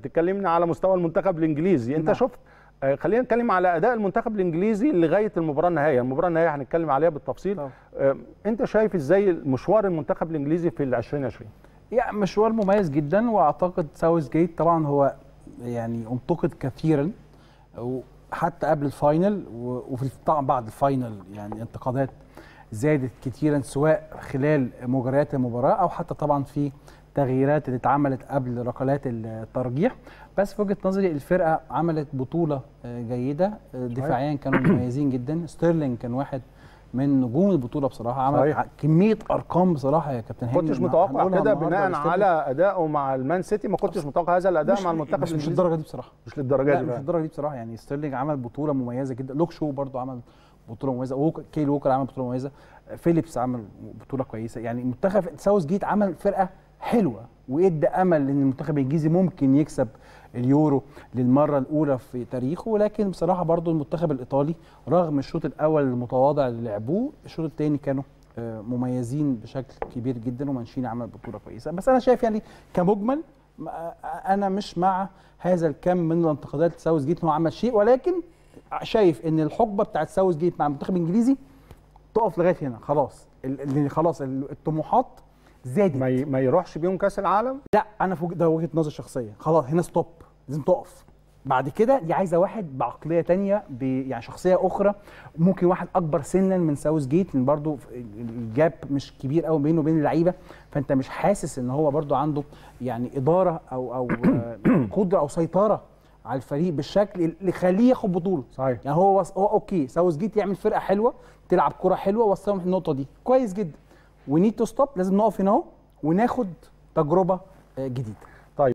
تكلمنا على مستوى المنتخب الانجليزي انت نعم. شفت آه، خلينا نتكلم على اداء المنتخب الانجليزي لغايه المباراه النهائيه المباراه النهائيه هنتكلم عليها بالتفصيل طبعا. آه، انت شايف ازاي مشوار المنتخب الانجليزي في ال 2020 يعني مشوار مميز جدا واعتقد ساوث جيت طبعا هو يعني انتقد كثيرا وحتى قبل الفاينل و- وفي طبعا بعد الفاينل يعني انتقادات زادت كثيرا سواء خلال مجريات المباراه او حتى طبعا في تغييرات اللي اتعملت قبل ركلات الترجيح بس في وجهه نظري الفرقه عملت بطوله آه، جيده آه، دفاعيا كانوا مميزين جدا ستيرلينج كان واحد من نجوم البطوله بصراحه عمل صحيح. ع- كميه ارقام بصراحه يا كابتن هاني كنتش ما- متوقع هنقولها كده النهاردة بناء لستيرلينج. على ادائه مع المان سيتي ما كنتش متوقع هذا الاداء مش مع المنتخب مش الانجليزي للدرجه دي بصراحه مش للدرجه لا دي مش بقى. للدرجه دي بصراحه يعني ستيرلينج عمل بطوله مميزه جدا لوك شو برضو عمل بطوله مميزه ووكر كيل ووكر عمل بطوله مميزه فيليبس عمل بطوله كويسه يعني منتخب ساوث جيت عمل فرقه حلوه وادى امل ان المنتخب الانجليزي ممكن يكسب اليورو للمره الاولى في تاريخه ولكن بصراحه برضو المنتخب الايطالي رغم الشوط الاول المتواضع اللي لعبوه الشوط الثاني كانوا آه، مميزين بشكل كبير جدا ومانشيني عمل بطوله كويسه بس انا شايف يعني كمجمل ما- انا مش مع هذا الكم من الانتقادات لساوث جيت إن هو عمل شيء ولكن شايف ان الحقبه بتاعت ساوث جيت مع المنتخب الانجليزي تقف لغايه هنا خلاص ال- ال- خلاص ال- الطموحات زادت ما ي- ما يروحش بيهم كاس العالم لا انا في وجه- ده وجهه نظر شخصيه خلاص هنا ستوب لازم تقف بعد كده دي عايزه واحد بعقليه تانية ب يعني شخصيه اخرى ممكن واحد اكبر سنا من ساوث جيت لان برضو الجاب مش كبير قوي بينه وبين اللعيبه فانت مش حاسس ان هو برضو عنده يعني اداره او او آه، قدره او سيطره على الفريق بالشكل اللي يخليه ياخد بطوله صحيح يعني هو وص... هو اوكي ساوث جيت يعمل فرقه حلوه تلعب كره حلوه وصلهم النقطه دي كويس جدا ونيد تو ستوب لازم نقف هنا اهو وناخد تجربه آه، جديده